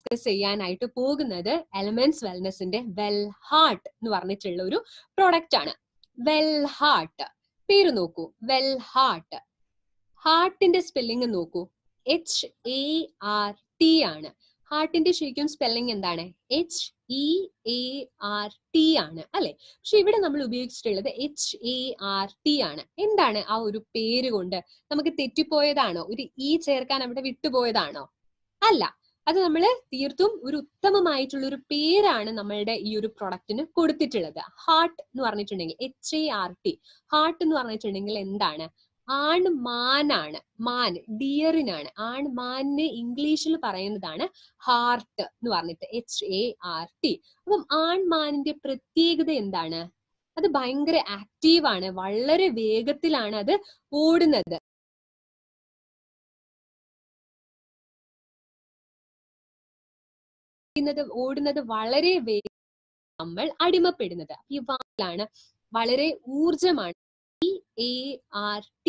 Discuss ചെയ്യാനായിട്ട് പോകുന്നത് elements വെൽനെസിന്റെ well heart എന്ന് പറഞ്ഞിട്ടുള്ള ഒരു പ്രോഡക്റ്റ് ആണ് വെൽ ഹാർട്ട് പേര് നോക്കൂ വെൽ ഹാർട്ട് ഹാർട്ടിന്റെ സ്പെല്ലിംഗ് നോക്കൂ എച്ച് എ ആർ ടി ആണ് ഹാർട്ടിന്റെ ശരിക്കും സ്പെല്ലിംഗ് എന്താണ് H E A R T ആണ് അല്ലെ പക്ഷെ ഇവിടെ നമ്മൾ ഉപയോഗിച്ചിട്ടുള്ളത് എച്ച് എ ആർ ടി ആണ് എന്താണ് ആ ഒരു പേര് കൊണ്ട് നമുക്ക് തെറ്റിപ്പോയതാണോ ഒരു ഇ ചേർക്കാൻ അവിടെ വിട്ടുപോയതാണോ അല്ല അത് നമ്മൾ തീർത്തും ഒരു ഉത്തമമായിട്ടുള്ള ഒരു പേരാണ് നമ്മളുടെ ഈ ഒരു പ്രൊഡക്റ്റിന് കൊടുത്തിട്ടുള്ളത് ഹാർട്ട് എന്ന് പറഞ്ഞിട്ടുണ്ടെങ്കിൽ H A R T heart എന്ന് പറഞ്ഞിട്ടുണ്ടെങ്കിൽ എന്താണ് ആൺ മാനാണ് മാൻ ഡിയറിനാണ് ആൺ മാനിന് ഇംഗ്ലീഷിൽ പറയുന്നതാണ് ഹാർട്ട് എന്ന് പറഞ്ഞിട്ട് എച്ച് എ ആർ ടി അപ്പം ആൺ മാനിന്റെ പ്രത്യേകത എന്താണ് അത് ഭയങ്കര ആക്റ്റീവ് ആണ് വളരെ വേഗത്തിലാണ് അത് ഓടുന്നത് ഓടുന്നത് വളരെ വേഗം നമ്മൾ അടിമപ്പെടുന്നത് ഈ വാക്കിലാണ് വളരെ ഊർജമാണ് ഇ എ ആർ ടി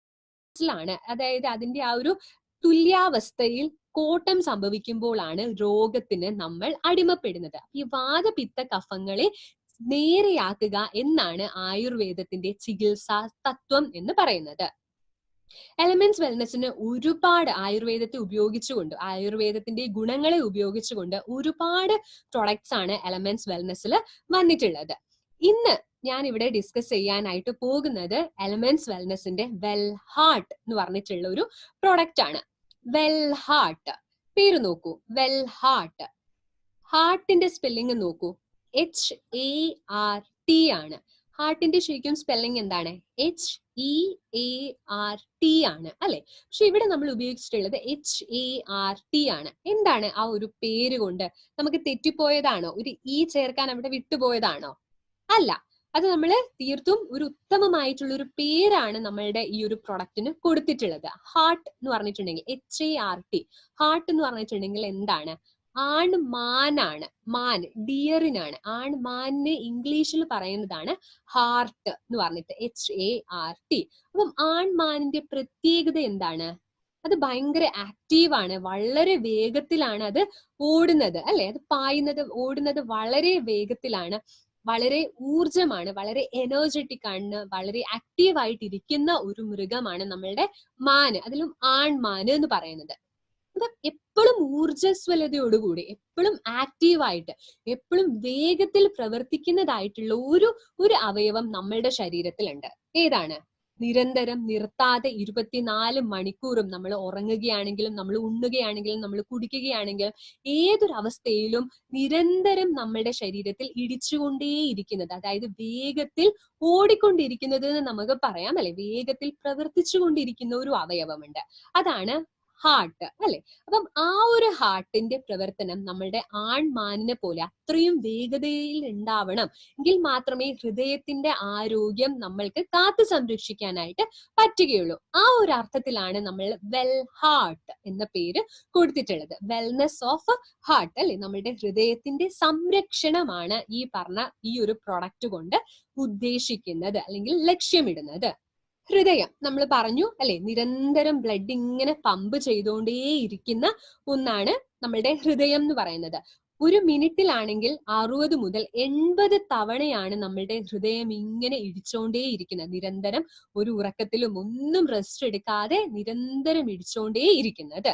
ാണ് അതായത് അതിന്റെ ആ ഒരു തുല്യാവസ്ഥയിൽ കോട്ടം സംഭവിക്കുമ്പോഴാണ് രോഗത്തിന് നമ്മൾ അടിമപ്പെടുന്നത് ഈ വാദപിത്ത കഫങ്ങളെ നേരെയാക്കുക എന്നാണ് ആയുർവേദത്തിന്റെ ചികിത്സാ തത്വം എന്ന് പറയുന്നത് എലമെന്റ്സ് വെൽനെസ്സിന് ഒരുപാട് ആയുർവേദത്തെ ഉപയോഗിച്ചുകൊണ്ട് ആയുർവേദത്തിന്റെ ഗുണങ്ങളെ ഉപയോഗിച്ചുകൊണ്ട് ഒരുപാട് പ്രൊഡക്ട്സ് ആണ് എലമെന്റ്സ് വെൽനെസ്സിൽ വന്നിട്ടുള്ളത് ഇന്ന് ഞാൻ ഇവിടെ ഡിസ്കസ് ചെയ്യാനായിട്ട് പോകുന്നത് എലമെന്റ്സ് വെൽനെസിന്റെ വെൽ ഹാർട്ട് എന്ന് പറഞ്ഞിട്ടുള്ള ഒരു പ്രോഡക്റ്റ് ആണ് വെൽ ഹാർട്ട് പേര് നോക്കൂ വെൽ ഹാർട്ട് ഹാർട്ടിന്റെ സ്പെല്ലിംഗ് നോക്കൂ എച്ച് എ ആർ ടി ആണ് ഹാർട്ടിന്റെ ശരിക്കും സ്പെല്ലിംഗ് എന്താണ് H E A R T ആണ് അല്ലെ പക്ഷെ ഇവിടെ നമ്മൾ ഉപയോഗിച്ചിട്ടുള്ളത് എച്ച് എ ആർ ടി ആണ് എന്താണ് ആ ഒരു പേര് കൊണ്ട് നമുക്ക് തെറ്റിപ്പോയതാണോ ഒരു ഇ ചേർക്കാൻ അവിടെ വിട്ടുപോയതാണോ അല്ല അത് നമ്മൾ തീർത്തും ഒരു ഉത്തമമായിട്ടുള്ള ഒരു പേരാണ് നമ്മളുടെ ഈ ഒരു പ്രൊഡക്റ്റിന് കൊടുത്തിട്ടുള്ളത് ഹാർട്ട് എന്ന് പറഞ്ഞിട്ടുണ്ടെങ്കിൽ H A R T heart എന്ന് പറഞ്ഞിട്ടുണ്ടെങ്കിൽ എന്താണ് ആൺ മാനാണ് മാൻ ഡിയറിനാണ് ആൺ മാനിന് ഇംഗ്ലീഷിൽ പറയുന്നതാണ് ഹാർട്ട് എന്ന് പറഞ്ഞിട്ട് എച്ച് എ ആർ ടി അപ്പം ആൺ മാനിന്റെ പ്രത്യേകത എന്താണ് അത് ഭയങ്കര ആക്റ്റീവ് ആണ് വളരെ വേഗത്തിലാണ് അത് ഓടുന്നത് അല്ലെ അത് പായുന്നത് ഓടുന്നത് വളരെ വേഗത്തിലാണ് വളരെ ഊർജമാണ് വളരെ എനർജറ്റിക് ആണ് വളരെ ആക്റ്റീവ് ആയിട്ട് ഇരിക്കുന്ന ഒരു മൃഗമാണ് നമ്മളുടെ മാന് അതിലും ആൺമാന് എന്ന് പറയുന്നത് അപ്പം എപ്പോഴും ഊർജ്ജസ്വലതയോടുകൂടി എപ്പോഴും ആക്റ്റീവായിട്ട് എപ്പോഴും വേഗത്തിൽ പ്രവർത്തിക്കുന്നതായിട്ടുള്ള ഒരു ഒരു അവയവം നമ്മളുടെ ശരീരത്തിലുണ്ട് ഏതാണ് നിരന്തരം നിർത്താതെ ഇരുപത്തിനാല് മണിക്കൂറും നമ്മൾ ഉറങ്ങുകയാണെങ്കിലും നമ്മൾ ഉണ്ണുകയാണെങ്കിലും നമ്മൾ കുടിക്കുകയാണെങ്കിലും ഏതൊരു അവസ്ഥയിലും നിരന്തരം നമ്മളുടെ ശരീരത്തിൽ ഇടിച്ചുകൊണ്ടേയിരിക്കുന്നത് അതായത് വേഗത്തിൽ ഓടിക്കൊണ്ടിരിക്കുന്നത് എന്ന് നമുക്ക് പറയാം അല്ലെ വേഗത്തിൽ പ്രവർത്തിച്ചുകൊണ്ടിരിക്കുന്ന ഒരു അവയവമുണ്ട് അതാണ് ഹാർട്ട് അല്ലെ അപ്പം ആ ഒരു ഹാർട്ടിന്റെ പ്രവർത്തനം നമ്മളുടെ ആൺമാനിനെ പോലെ അത്രയും വേഗതയിൽ ഉണ്ടാവണം എങ്കിൽ മാത്രമേ ഹൃദയത്തിന്റെ ആരോഗ്യം നമ്മൾക്ക് കാത്തു സംരക്ഷിക്കാനായിട്ട് പറ്റുകയുള്ളൂ ആ ഒരു അർത്ഥത്തിലാണ് നമ്മൾ വെൽ ഹാർട്ട് എന്ന പേര് കൊടുത്തിട്ടുള്ളത് വെൽനെസ് ഓഫ് ഹാർട്ട് അല്ലെ നമ്മളുടെ ഹൃദയത്തിന്റെ സംരക്ഷണമാണ് ഈ പറഞ്ഞ ഈ ഒരു പ്രൊഡക്റ്റ് കൊണ്ട് ഉദ്ദേശിക്കുന്നത് അല്ലെങ്കിൽ ലക്ഷ്യമിടുന്നത് ഹൃദയം നമ്മൾ പറഞ്ഞു അല്ലെ നിരന്തരം ബ്ലഡ് ഇങ്ങനെ പമ്പ് ചെയ്തുകൊണ്ടേയിരിക്കുന്ന ഒന്നാണ് നമ്മളുടെ ഹൃദയം എന്ന് പറയുന്നത് ഒരു മിനിറ്റിലാണെങ്കിൽ അറുപത് മുതൽ എൺപത് തവണയാണ് നമ്മളുടെ ഹൃദയം ഇങ്ങനെ ഇടിച്ചോണ്ടേയിരിക്കുന്നത് നിരന്തരം ഒരു ഉറക്കത്തിലും ഒന്നും റെസ്റ്റ് എടുക്കാതെ നിരന്തരം ഇടിച്ചോണ്ടേയിരിക്കുന്നത്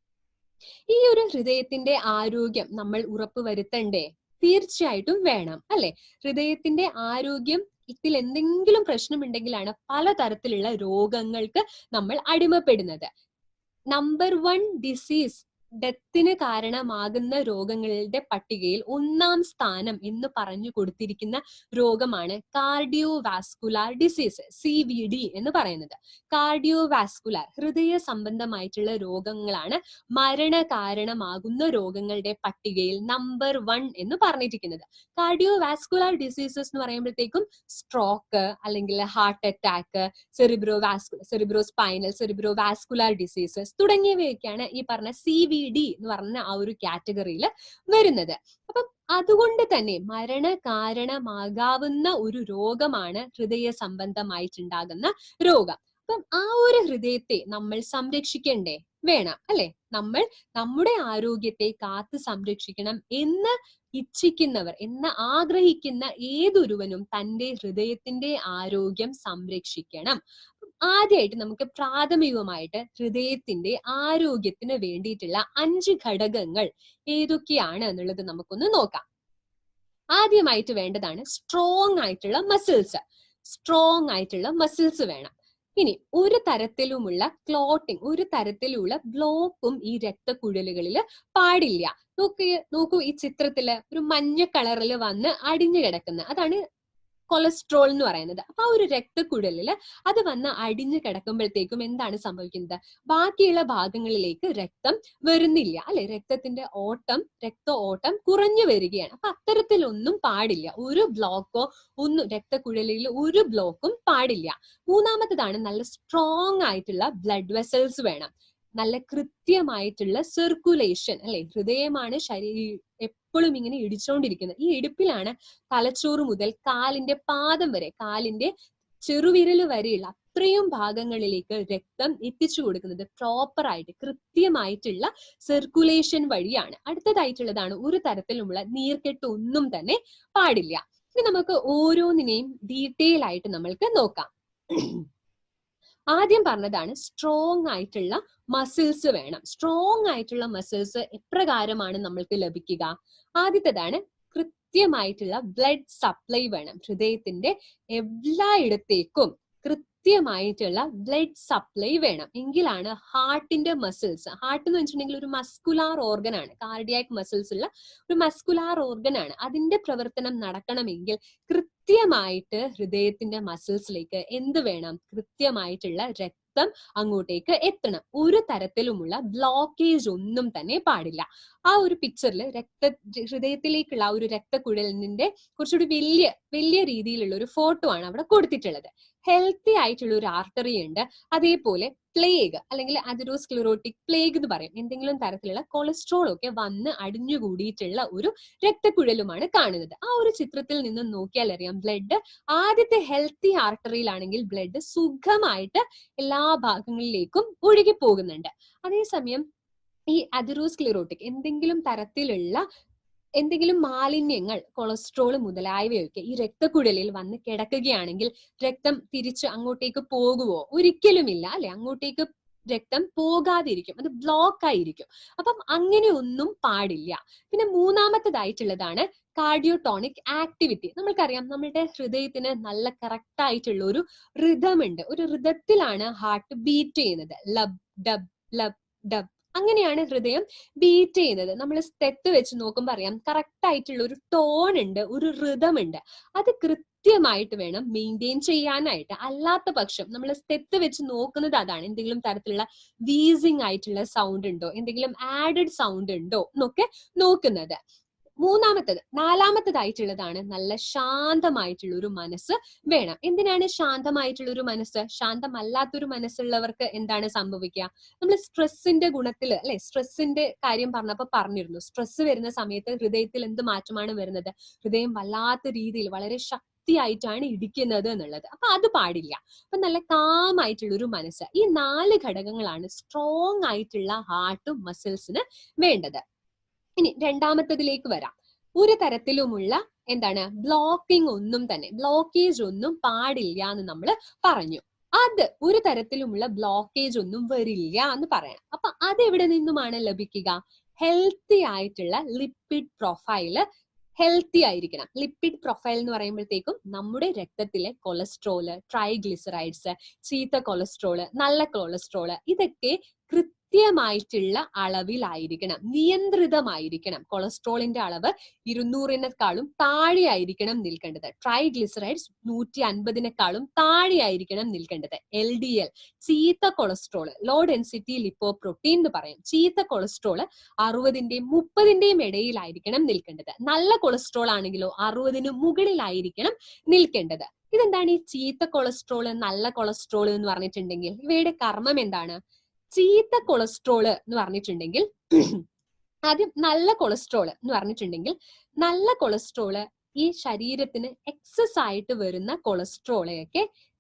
ഈ ഒരു ഹൃദയത്തിന്റെ ആരോഗ്യം നമ്മൾ ഉറപ്പുവരുത്തണ്ടേ തീർച്ചയായിട്ടും വേണം അല്ലെ ഹൃദയത്തിന്റെ ആരോഗ്യം ഇതിൽ എന്തെങ്കിലും പ്രശ്നമുണ്ടെങ്കിലാണ് പലതരത്തിലുള്ള രോഗങ്ങൾക്ക് നമ്മൾ അടിമപ്പെടുന്നത് നമ്പർ വൺ ഡിസീസ് ഡെത്തിന് കാരണമാകുന്ന രോഗങ്ങളുടെ പട്ടികയിൽ ഒന്നാം സ്ഥാനം എന്ന് പറഞ്ഞു കൊടുത്തിരിക്കുന്ന രോഗമാണ് cardiovascular disease C V D എന്ന് പറയുന്നത് കാർഡിയോ വാസ്കുലാർ ഹൃദയ സംബന്ധമായിട്ടുള്ള രോഗങ്ങളാണ് മരണ കാരണമാകുന്ന രോഗങ്ങളുടെ പട്ടികയിൽ നമ്പർ വൺ എന്ന് പറഞ്ഞിരിക്കുന്നത് കാർഡിയോ വാസ്കുലാർ ഡിസീസസ് എന്ന് പറയുമ്പോഴത്തേക്കും സ്ട്രോക്ക് അല്ലെങ്കിൽ heart attack cerebrovascular cerebrospinal cerebrovascular diseases തുടങ്ങിയവയൊക്കെയാണ് ഈ പറഞ്ഞ സി വി ഡി എന്ന് പറഞ്ഞ ആ ഒരു കാറ്റഗറിയിൽ വരുന്നത് അപ്പം അതുകൊണ്ട് തന്നെ മരണ കാരണമാകാവുന്ന ഒരു രോഗമാണ് ഹൃദയ സംബന്ധമായിട്ടുണ്ടാകുന്ന രോഗം അപ്പം ആ ഒരു ഹൃദയത്തെ നമ്മൾ സംരക്ഷിക്കണ്ടേ വേണം അല്ലെ നമ്മൾ നമ്മുടെ ആരോഗ്യത്തെ കാത്തു സംരക്ഷിക്കണം എന്ന് ഇച്ഛിക്കുന്നവർ എന്ന് ആഗ്രഹിക്കുന്ന ഏതൊരുവനും തന്റെ ഹൃദയത്തിന്റെ ആരോഗ്യം സംരക്ഷിക്കണം ആദ്യമായിട്ട് നമുക്ക് പ്രാഥമികമായിട്ട് ഹൃദയത്തിന്റെ ആരോഗ്യത്തിന് വേണ്ടിയിട്ടുള്ള അഞ്ച് ഘടകങ്ങൾ ഏതൊക്കെയാണ് എന്നുള്ളത് നമുക്കൊന്ന് നോക്കാം ആദ്യമായിട്ട് വേണ്ടതാണ് സ്ട്രോങ് ആയിട്ടുള്ള മസിൽസ് സ്ട്രോങ് ആയിട്ടുള്ള മസിൽസ് വേണം ഇനി ഒരു തരത്തിലുമുള്ള ക്ലോട്ടിംഗ് ഒരു തരത്തിലുള്ള ബ്ലോക്കും ഈ രക്തക്കുഴലുകളിൽ പാടില്ല നോക്ക് നോക്കൂ ഈ ചിത്രത്തില് ഒരു മഞ്ഞ കളറിൽ വന്ന് അടിഞ്ഞു കിടക്കുന്ന അതാണ് കൊളസ്ട്രോൾ എന്ന് പറയുന്നത് അപ്പൊ ആ ഒരു രക്തക്കുഴലില് അത് വന്ന് അടിഞ്ഞു കിടക്കുമ്പോഴത്തേക്കും എന്താണ് സംഭവിക്കുന്നത് ബാക്കിയുള്ള ഭാഗങ്ങളിലേക്ക് രക്തം വരുന്നില്ല അല്ലെ രക്തത്തിന്റെ ഓട്ടം രക്ത ഓട്ടം കുറഞ്ഞു വരികയാണ് അപ്പൊ അത്തരത്തിലൊന്നും പാടില്ല ഒരു ബ്ലോക്കോ ഒന്നും രക്തക്കുഴലിൽ ഒരു ബ്ലോക്കും പാടില്ല മൂന്നാമത്തതാണ് നല്ല സ്ട്രോങ് ആയിട്ടുള്ള ബ്ലഡ് വെസൽസ് വേണം നല്ല കൃത്യമായിട്ടുള്ള സർക്കുലേഷൻ അല്ലെ ഹൃദയമാണ് ശരീര എപ്പോഴും ഇങ്ങനെ ഇടിച്ചുകൊണ്ടിരിക്കുന്നത് ഈ ഇടുപ്പിലാണ് തലച്ചോറ് മുതൽ കാലിന്റെ പാദം വരെ കാലിന്റെ ചെറുവിരൽ വരെയുള്ള അത്രയും ഭാഗങ്ങളിലേക്ക് രക്തം എത്തിച്ചു കൊടുക്കുന്നത് പ്രോപ്പർ ആയിട്ട് കൃത്യമായിട്ടുള്ള സർക്കുലേഷൻ വഴിയാണ് അടുത്തതായിട്ടുള്ളതാണ് ഒരു തരത്തിലുമുള്ള നീർക്കെട്ട് ഒന്നും തന്നെ പാടില്ല ഇനി നമുക്ക് ഓരോന്നിനെയും ഡീറ്റെയിൽ ആയിട്ട് നമ്മൾക്ക് നോക്കാം ആദ്യം പറഞ്ഞതാണ് സ്ട്രോങ് ആയിട്ടുള്ള മസിൽസ് വേണം സ്ട്രോങ് ആയിട്ടുള്ള മസിൽസ് എപ്രകാരമാണ് നമ്മൾക്ക് ലഭിക്കുക ആദ്യത്തേതാണ് കൃത്യമായിട്ടുള്ള ബ്ലഡ് സപ്ലൈ വേണം ഹൃദയത്തിന്റെ എല്ലായിടത്തേക്കും കൃത്യമായിട്ടുള്ള ബ്ലഡ് സപ്ലൈ വേണം എങ്കിലാണ് ഹാർട്ടിന്റെ മസിൽസ് ഹാർട്ട് എന്ന് വെച്ചിട്ടുണ്ടെങ്കിൽ ഒരു മസ്കുലാർ ഓർഗൻ ആണ് കാർഡിയാക് മസിൽസ് ഉള്ള ഒരു മസ്കുലാർ ഓർഗൻ ആണ് അതിന്റെ പ്രവർത്തനം നടക്കണമെങ്കിൽ കൃത്യമായിട്ട് ഹൃദയത്തിന്റെ മസിൽസിലേക്ക് എന്ത് വേണം കൃത്യമായിട്ടുള്ള രക്തം അങ്ങോട്ടേക്ക് എത്തണം ഒരു തരത്തിലുമുള്ള ബ്ലോക്കേജ് ഒന്നും തന്നെ പാടില്ല ആ ഒരു പിക്ചറിൽ രക്ത ഹൃദയത്തിലേക്കുള്ള ആ ഒരു രക്തക്കുഴലിന്റെ കുറച്ചുകൂടി വലിയ വലിയ രീതിയിലുള്ള ഒരു ഫോട്ടോ ആണ് അവിടെ കൊടുത്തിട്ടുള്ളത് ഹെൽത്തി ആയിട്ടുള്ള ഒരു ആർട്ടറി ഉണ്ട് അതേപോലെ പ്ലേഗ് അല്ലെങ്കിൽ അതിരോസ്ക്ലിറോട്ടിക് പ്ലേഗ് എന്ന് പറയും എന്തെങ്കിലും തരത്തിലുള്ള കൊളസ്ട്രോൾ ഒക്കെ വന്ന് അടിഞ്ഞുകൂടിയിട്ടുള്ള ഒരു രക്തക്കുഴലുമാണ് കാണുന്നത് ആ ഒരു ചിത്രത്തിൽ നിന്ന് നോക്കിയാൽ അറിയാം ബ്ലഡ് ആദ്യത്തെ ഹെൽത്തി ആർട്ടറിയിലാണെങ്കിൽ ബ്ലഡ് സുഖമായിട്ട് എല്ലാ ഭാഗങ്ങളിലേക്കും ഒഴുകി പോകുന്നുണ്ട് അതേസമയം ഈ അതിറോസ്ക്ലിറോട്ടിക് എന്തെങ്കിലും തരത്തിലുള്ള എന്തെങ്കിലും മാലിന്യങ്ങൾ കൊളസ്ട്രോൾ മുതലായവയൊക്കെ ഈ രക്തക്കുഴലിൽ വന്ന് കിടക്കുകയാണെങ്കിൽ രക്തം തിരിച്ച് അങ്ങോട്ടേക്ക് പോകുവോ ഒരിക്കലുമില്ല അല്ലെ അങ്ങോട്ടേക്ക് രക്തം പോകാതിരിക്കും അത് ബ്ലോക്ക് ആയിരിക്കും അപ്പം അങ്ങനെ ഒന്നും പാടില്ല പിന്നെ മൂന്നാമത്തതായിട്ടുള്ളതാണ് കാർഡിയോട്ടോണിക് ആക്ടിവിറ്റി നമ്മൾക്കറിയാം നമ്മളുടെ ഹൃദയത്തിന് നല്ല കറക്റ്റ് ആയിട്ടുള്ള ഒരു റിതം ഉണ്ട് ഒരു റിതത്തിലാണ് ഹാർട്ട് ബീറ്റ് ചെയ്യുന്നത് ലബ് ഡബ് ലബ് ഡബ് അങ്ങനെയാണ് ഹൃദയം ബീറ്റ് ചെയ്യുന്നത് നമ്മൾ സ്റ്റെത്ത് വെച്ച് നോക്കുമ്പോൾ അറിയാം കറക്റ്റ് ആയിട്ടുള്ള ഒരു ടോൺ ഉണ്ട് ഒരു റിതം ഉണ്ട് അത് കൃത്യമായിട്ട് വേണം മെയിൻറ്റെയിൻ ചെയ്യാനായിട്ട് അല്ലാത്ത പക്ഷം നമ്മൾ സ്റ്റെത്ത് വെച്ച് നോക്കുന്നത് അതാണ് എന്തെങ്കിലും തരത്തിലുള്ള വീസിങ് ആയിട്ടുള്ള സൗണ്ട് ഉണ്ടോ എന്തെങ്കിലും ആഡഡ് സൗണ്ട് ഉണ്ടോ എന്നൊക്കെ നോക്കുന്നത് മൂന്നാമത്തത് നാലാമത്തതായിട്ടുള്ളതാണ് നല്ല ശാന്തമായിട്ടുള്ള ഒരു മനസ്സ് വേണം എന്തിനാണ് ശാന്തമായിട്ടുള്ള ഒരു മനസ്സ് ശാന്തമല്ലാത്തൊരു മനസ്സുള്ളവർക്ക് എന്താണ് സംഭവിക്കുക നമ്മൾ സ്ട്രെസ്സിന്റെ ഗുണത്തിൽ അല്ലെ സ്ട്രെസ്സിന്റെ കാര്യം പറഞ്ഞപ്പോ പറഞ്ഞിരുന്നു സ്ട്രെസ് വരുന്ന സമയത്ത് ഹൃദയത്തിൽ എന്ത് മാറ്റമാണ് വരുന്നത് ഹൃദയം വല്ലാത്ത രീതിയിൽ വളരെ ശക്തിയായിട്ടാണ് ഇടിക്കുന്നത് എന്നുള്ളത് അപ്പൊ അത് പാടില്ല അപ്പൊ നല്ല കാമായിട്ടുള്ള ഒരു മനസ്സ് ഈ നാല് ഘടകങ്ങളാണ് സ്ട്രോങ് ആയിട്ടുള്ള ഹാർട്ടും മസിൽസിന് വേണ്ടത് ഇനി രണ്ടാമത്തതിലേക്ക് വരാം ഒരു തരത്തിലുമുള്ള എന്താണ് ബ്ലോക്കിംഗ് ഒന്നും തന്നെ ബ്ലോക്കേജ് ഒന്നും പാടില്ല എന്ന് നമ്മൾ പറഞ്ഞു അത് ഒരു തരത്തിലുമുള്ള ബ്ലോക്കേജ് ഒന്നും വരില്ല എന്ന് പറയണം അപ്പൊ അത് എവിടെ നിന്നുമാണ് ലഭിക്കുക ഹെൽത്തി ആയിട്ടുള്ള ലിപ്പിഡ് പ്രൊഫൈല് ഹെൽത്തി ആയിരിക്കണം ലിപ്പിഡ് പ്രൊഫൈൽ എന്ന് പറയുമ്പോഴത്തേക്കും നമ്മുടെ രക്തത്തിലെ കൊളസ്ട്രോള് ട്രൈഗ്ലിസറൈഡ്സ് ചീത്ത കൊളസ്ട്രോള് നല്ല കൊളസ്ട്രോള് ഇതൊക്കെ കൃത്യമായിട്ടുള്ള അളവിലായിരിക്കണം നിയന്ത്രിതമായിരിക്കണം കൊളസ്ട്രോളിന്റെ അളവ് ഇരുന്നൂറിനേക്കാളും താഴെയായിരിക്കണം നിൽക്കേണ്ടത് ട്രൈഗ്ലിസറൈഡ്സ് നൂറ്റി അൻപതിനേക്കാളും താഴെയായിരിക്കണം നിൽക്കേണ്ടത് എൽ ഡി എൽ ചീത്ത cholesterol low density lipoprotein എന്ന് പറയും ചീത്ത കൊളസ്ട്രോൾ അറുപതിന്റെയും മുപ്പതിന്റെയും ഇടയിലായിരിക്കണം നിൽക്കേണ്ടത് നല്ല കൊളസ്ട്രോൾ ആണെങ്കിലോ അറുപതിന് മുകളിലായിരിക്കണം നിൽക്കേണ്ടത് ഇതെന്താണ് ഈ ചീത്ത കൊളസ്ട്രോൾ നല്ല കൊളസ്ട്രോൾ എന്ന് പറഞ്ഞിട്ടുണ്ടെങ്കിൽ ഇവയുടെ കർമ്മം എന്താണ് ചീത്ത കൊളസ്ട്രോള് എന്ന് പറഞ്ഞിട്ടുണ്ടെങ്കിൽ ആദ്യം നല്ല കൊളസ്ട്രോള് എന്ന് പറഞ്ഞിട്ടുണ്ടെങ്കിൽ നല്ല കൊളസ്ട്രോള് ഈ ശരീരത്തിന് എക്സസ് ആയിട്ട് വരുന്ന കൊളസ്ട്രോളെയൊക്കെ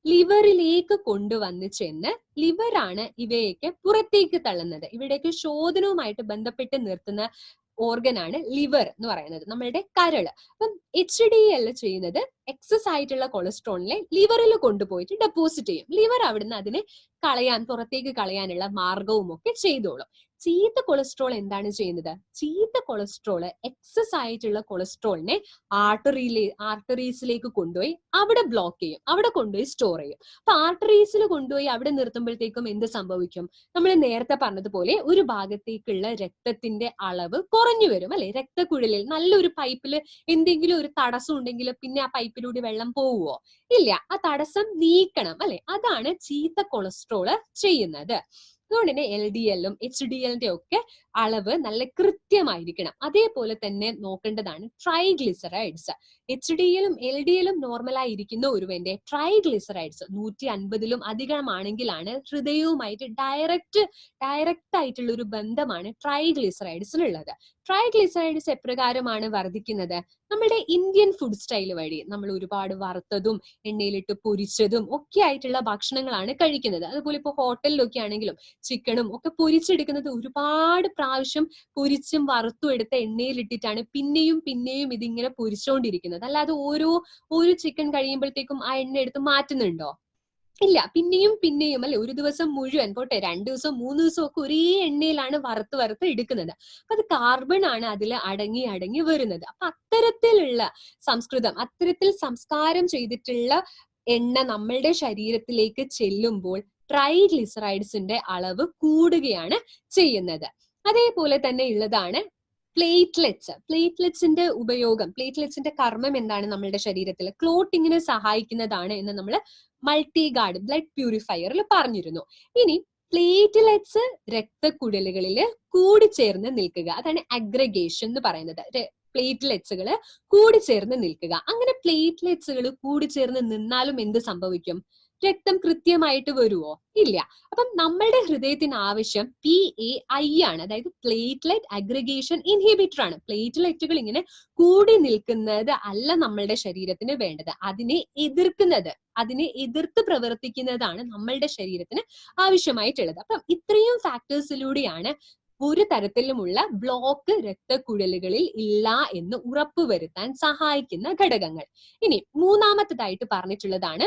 ലിവറിലേക്ക് കൊണ്ടുവന്ന് ചെന്ന് ലിവറാണ് ഇവയൊക്കെ പുറത്തേക്ക് തള്ളുന്നത് ഇവിടേക്ക് ശോധനവുമായിട്ട് ബന്ധപ്പെട്ട് നിർത്തുന്ന ഓർഗനാണ് ലിവർ എന്ന് പറയുന്നത് നമ്മളുടെ കരള് അപ്പം എച്ച് ഡി എൽ ചെയ്യുന്നത് എക്സസ് ആയിട്ടുള്ള കൊളസ്ട്രോളിനെ ലിവറിൽ കൊണ്ടുപോയിട്ട് ഡെപ്പോസിറ്റ് ചെയ്യും ലിവർ അവിടുന്ന് അതിനെ കളയാൻ പുറത്തേക്ക് കളയാനുള്ള മാർഗവും ഒക്കെ ചെയ്തോളും ചീത്ത കൊളസ്ട്രോൾ എന്താണ് ചെയ്യുന്നത് ചീത്ത കൊളസ്ട്രോൾ എക്സസ് ആയിട്ടുള്ള കൊളസ്ട്രോളിനെ ആർട്ടറിയിലെ ആർട്ടറീസിലേക്ക് കൊണ്ടുപോയി അവിടെ ബ്ലോക്ക് ചെയ്യും അവിടെ കൊണ്ടുപോയി സ്റ്റോർ ചെയ്യും അപ്പൊ ആർട്ടറീസിൽ കൊണ്ടുപോയി അവിടെ നിർത്തുമ്പോഴത്തേക്കും എന്ത് സംഭവിക്കും നമ്മൾ നേരത്തെ പറഞ്ഞതുപോലെ ഒരു ഭാഗത്തേക്കുള്ള രക്തത്തിന്റെ അളവ് കുറഞ്ഞു വരും അല്ലെ രക്തക്കുഴലിൽ നല്ലൊരു പൈപ്പിൽ എന്തെങ്കിലും ഒരു തടസ്സം ഉണ്ടെങ്കിൽ പിന്നെ ആ പൈപ്പിലൂടെ വെള്ളം പോവുമോ ഇല്ല ആ തടസ്സം നീക്കണം അല്ലെ അതാണ് ചീത്ത കൊളസ്ട്രോള് ചെയ്യുന്നത് അതുകൊണ്ട് തന്നെ എൽ ഡി എല്ലും എച്ച് ഡി എല്ലിന്റെ ഒക്കെ അളവ് നല്ല കൃത്യമായിരിക്കണം അതേപോലെ തന്നെ നോക്കേണ്ടതാണ് ട്രൈഗ്ലിസറൈഡ്സ് എച്ച് ഡി എല്ലും എൽ ഡി എല്ലും നോർമലായി ഇരിക്കുന്ന ഒരുവന്റെ ട്രൈഗ്ലിസറൈഡ്സ് നൂറ്റി അൻപതിലും അധികമാണെങ്കിലാണ് ഹൃദയവുമായിട്ട് ഡയറക്റ്റ് ഡയറക്റ്റ് ആയിട്ടുള്ള ഒരു ബന്ധമാണ് ട്രൈഗ്ലിസറൈഡ്സിനുള്ളത് ട്രൈഗ്ലിസറൈഡ്സ് എപ്രകാരമാണ് വർദ്ധിക്കുന്നത് നമ്മുടെ ഇന്ത്യൻ ഫുഡ് സ്റ്റൈൽ വഴി നമ്മൾ ഒരുപാട് വറുത്തതും എണ്ണയിലിട്ട് പൊരിച്ചതും ഒക്കെ ആയിട്ടുള്ള ഭക്ഷണങ്ങളാണ് കഴിക്കുന്നത് അതുപോലെ ഇപ്പോൾ ഹോട്ടലിലൊക്കെ ആണെങ്കിലും ചിക്കനും ഒക്കെ പൊരിച്ചെടുക്കുന്നത് ഒരുപാട് പ്രാവശ്യം പൊരിച്ചും വറുത്തും എടുത്ത എണ്ണയിലിട്ടിട്ടാണ് പിന്നെയും പിന്നെയും ഇതിങ്ങനെ പൊരിച്ചുകൊണ്ടിരിക്കുന്നത് അല്ലാതെ ഓരോ ഓരോ ചിക്കൻ കഴിയുമ്പോഴത്തേക്കും ആ എണ്ണ എടുത്ത് മാറ്റുന്നുണ്ടോ ഇല്ല പിന്നെയും പിന്നെയും അല്ലെ ഒരു ദിവസം മുഴുവൻ പോട്ടെ രണ്ടു ദിവസം മൂന്ന് ദിവസം ഒക്കെ ഒരേ എണ്ണയിലാണ് വറുത്ത് വറുത്ത് എടുക്കുന്നത് അപ്പൊ അത് കാർബൺ ആണ് അതിൽ അടങ്ങി അടങ്ങി വരുന്നത് അപ്പൊ അത്തരത്തിലുള്ള സംസ്കൃതം അത്തരത്തിൽ സംസ്കാരം ചെയ്തിട്ടുള്ള എണ്ണ നമ്മളുടെ ശരീരത്തിലേക്ക് ചെല്ലുമ്പോൾ ട്രൈഗ്ലിസറൈഡ്സിന്റെ അളവ് കൂടുകയാണ് ചെയ്യുന്നത് അതേപോലെ തന്നെ ഉള്ളതാണ് പ്ലേറ്റ്ലെറ്റ്സ് പ്ലേറ്റ്ലെറ്റ്സിന്റെ ഉപയോഗം പ്ലേറ്റ്ലെറ്റ്സിന്റെ കർമ്മം എന്താണ് നമ്മളുടെ ശരീരത്തിൽ ക്ലോട്ടിങ്ങിന് സഹായിക്കുന്നതാണ് എന്ന് നമ്മൾ മൾട്ടി ഗാർഡ് ബ്ലഡ് പ്യൂരിഫയറിൽ പറഞ്ഞിരുന്നു ഇനി പ്ലേറ്റ്ലെറ്റ്സ് രക്തക്കുഴലുകളിൽ കൂടിച്ചേർന്ന് നിൽക്കുക അതാണ് അഗ്രഗേഷൻ എന്ന് പറയുന്നത് പ്ലേറ്റ്ലെറ്റ്സുകൾ കൂടിച്ചേർന്ന് നിൽക്കുക അങ്ങനെ പ്ലേറ്റ്ലെറ്റ്സുകൾ കൂടിച്ചേർന്ന് നിന്നാലും എന്ത് സംഭവിക്കും രക്തം കൃത്യമായിട്ട് വരുമോ ഇല്ല അപ്പം നമ്മളുടെ ഹൃദയത്തിന് ആവശ്യം പി എ ഐ ആണ് അതായത് പ്ലേറ്റ്ലെറ്റ് അഗ്രിഗേഷൻ ഇൻഹിബിറ്റർ ആണ് പ്ലേറ്റ്ലെറ്റുകൾ ഇങ്ങനെ കൂടി നിൽക്കുന്നത് അല്ല നമ്മളുടെ ശരീരത്തിന് വേണ്ടത് അതിനെ എതിർക്കുന്നത് അതിനെ എതിർത്ത് പ്രവർത്തിക്കുന്നതാണ് നമ്മളുടെ ശരീരത്തിന് ആവശ്യമായിട്ടുള്ളത് അപ്പം ഇത്രയും ഫാക്ടേഴ്സിലൂടെയാണ് ഒരു തരത്തിലുമുള്ള ബ്ലോക്ക് രക്തക്കുഴലുകളിൽ ഇല്ല എന്ന് ഉറപ്പുവരുത്താൻ സഹായിക്കുന്ന ഘടകങ്ങൾ ഇനി മൂന്നാമത്തതായിട്ട് പറഞ്ഞിട്ടുള്ളതാണ്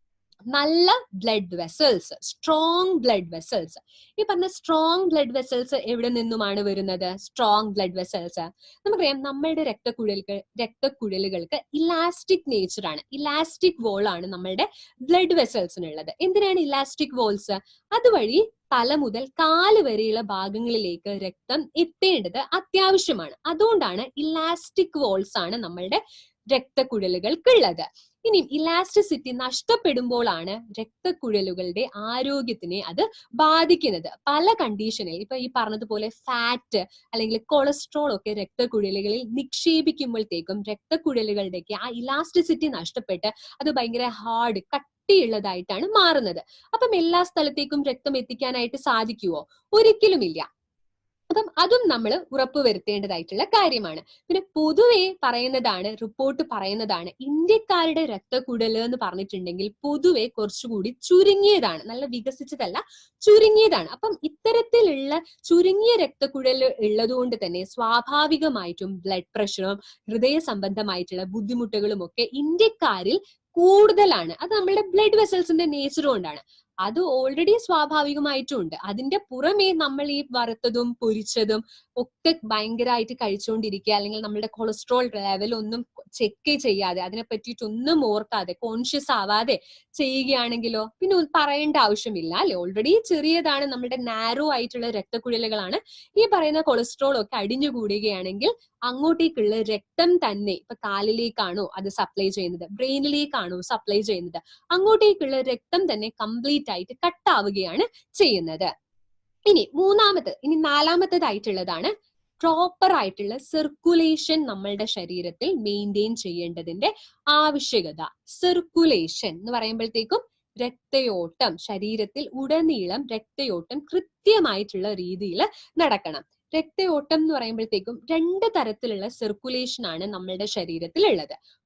നല്ല blood vessels strong blood vessels ഈ പറഞ്ഞ സ്ട്രോങ് ബ്ലഡ് വെസൽസ് എവിടെ നിന്നുമാണ് വരുന്നത് സ്ട്രോങ് ബ്ലഡ് വെസൽസ് നമുക്കറിയാം നമ്മളുടെ രക്തക്കുഴലുകൾ രക്തക്കുഴലുകൾക്ക് ഇലാസ്റ്റിക് നേച്ചർ ആണ് ഇലാസ്റ്റിക് വോൾ ആണ് നമ്മളുടെ ബ്ലഡ് വെസൽസിനുള്ളത് എന്തിനാണ് ഇലാസ്റ്റിക് വോൾസ് അതുവഴി തല മുതൽ കാല് വരെയുള്ള ഭാഗങ്ങളിലേക്ക് രക്തം എത്തേണ്ടത് അത്യാവശ്യമാണ് അതുകൊണ്ടാണ് ഇലാസ്റ്റിക് വോൾസ് ആണ് നമ്മളുടെ രക്തക്കുഴലുകൾക്കുള്ളത് ഇനി ഇലാസ്റ്റിസിറ്റി നഷ്ടപ്പെടുമ്പോഴാണ് രക്തക്കുഴലുകളുടെ ആരോഗ്യത്തിനെ അത് ബാധിക്കുന്നത് പല കണ്ടീഷനിൽ ഇപ്പൊ ഈ പറഞ്ഞതുപോലെ ഫാറ്റ് അല്ലെങ്കിൽ കൊളസ്ട്രോൾ ഒക്കെ രക്തക്കുഴലുകളിൽ നിക്ഷേപിക്കുമ്പോഴത്തേക്കും രക്തക്കുഴലുകളുടെയൊക്കെ ആ ഇലാസ്റ്റിസിറ്റി നഷ്ടപ്പെട്ട് അത് ഭയങ്കര ഹാർഡ് കട്ടിയുള്ളതായിട്ടാണ് മാറുന്നത് അപ്പം എല്ലാ സ്ഥലത്തേക്കും രക്തം എത്തിക്കാനായിട്ട് സാധിക്കുവോ ഒരിക്കലുമില്ല അപ്പം അതും നമ്മൾ ഉറപ്പുവരുത്തേണ്ടതായിട്ടുള്ള കാര്യമാണ് പിന്നെ പൊതുവെ പറയുന്നതാണ് റിപ്പോർട്ട് പറയുന്നതാണ് ഇന്ത്യക്കാരുടെ രക്തക്കുഴൽ എന്ന് പറഞ്ഞിട്ടുണ്ടെങ്കിൽ പൊതുവെ കുറച്ചുകൂടി ചുരുങ്ങിയതാണ് നല്ല വികസിച്ചതല്ല ചുരുങ്ങിയതാണ് അപ്പം ഇത്തരത്തിലുള്ള ചുരുങ്ങിയ രക്തക്കുഴൽ ഉള്ളതുകൊണ്ട് തന്നെ സ്വാഭാവികമായിട്ടും ബ്ലഡ് പ്രഷറും ഹൃദയ സംബന്ധമായിട്ടുള്ള ബുദ്ധിമുട്ടുകളും ഒക്കെ ഇന്ത്യക്കാരിൽ കൂടുതലാണ് അത് നമ്മളുടെ ബ്ലഡ് വെസൽസിന്റെ നേച്ചർ കൊണ്ടാണ് അത് ഓൾറെഡി സ്വാഭാവികമായിട്ടും ഉണ്ട് അതിന്റെ പുറമേ നമ്മൾ ഈ വറുത്തതും പൊരിച്ചതും ഒക്കെ ഭയങ്കരമായിട്ട് കഴിച്ചുകൊണ്ടിരിക്കുക അല്ലെങ്കിൽ നമ്മുടെ കൊളസ്ട്രോൾ ലെവൽ ഒന്നും ചെക്ക് ചെയ്യാതെ അതിനെ പറ്റിയിട്ടൊന്നും ഓർക്കാതെ കോൺഷ്യസ് ആവാതെ ചെയ്യുകയാണെങ്കിലോ പിന്നെ പറയേണ്ട ആവശ്യമില്ല അല്ലെ ഓൾറെഡി ചെറിയതാണ് നമ്മുടെ നാരോ ആയിട്ടുള്ള രക്തക്കുഴലുകളാണ് ഈ പറയുന്ന കൊളസ്ട്രോൾ ഒക്കെ അടിഞ്ഞുകൂടുകയാണെങ്കിൽ അങ്ങോട്ടേക്കുള്ള രക്തം തന്നെ ഇപ്പൊ കാലിലേക്കാണോ അത് സപ്ലൈ ചെയ്യുന്നത് ബ്രെയിനിലേക്കാണോ സപ്ലൈ ചെയ്യുന്നത് അങ്ങോട്ടേക്കുള്ള രക്തം തന്നെ കംപ്ലീറ്റ് ആയിട്ട് കട്ടാവുകയാണ് ചെയ്യുന്നത് ഇനി മൂന്നാമത് ഇനി നാലാമത്തതായിട്ടുള്ളതാണ് പ്രോപ്പർ ആയിട്ടുള്ള സർക്കുലേഷൻ നമ്മളുടെ ശരീരത്തിൽ മെയിൻറ്റെയിൻ ചെയ്യേണ്ടതിന്റെ ആവശ്യകത സർക്കുലേഷൻ എന്ന് പറയുമ്പോഴത്തേക്കും രക്തയോട്ടം ശരീരത്തിൽ ഉടനീളം രക്തയോട്ടം കൃത്യമായിട്ടുള്ള രീതിയിൽ നടക്കണം രക്തയോട്ടം എന്ന് പറയുമ്പോഴത്തേക്കും രണ്ട് തരത്തിലുള്ള സർക്കുലേഷൻ ആണ് നമ്മളുടെ ശരീരത്തിൽ ഉള്ളത്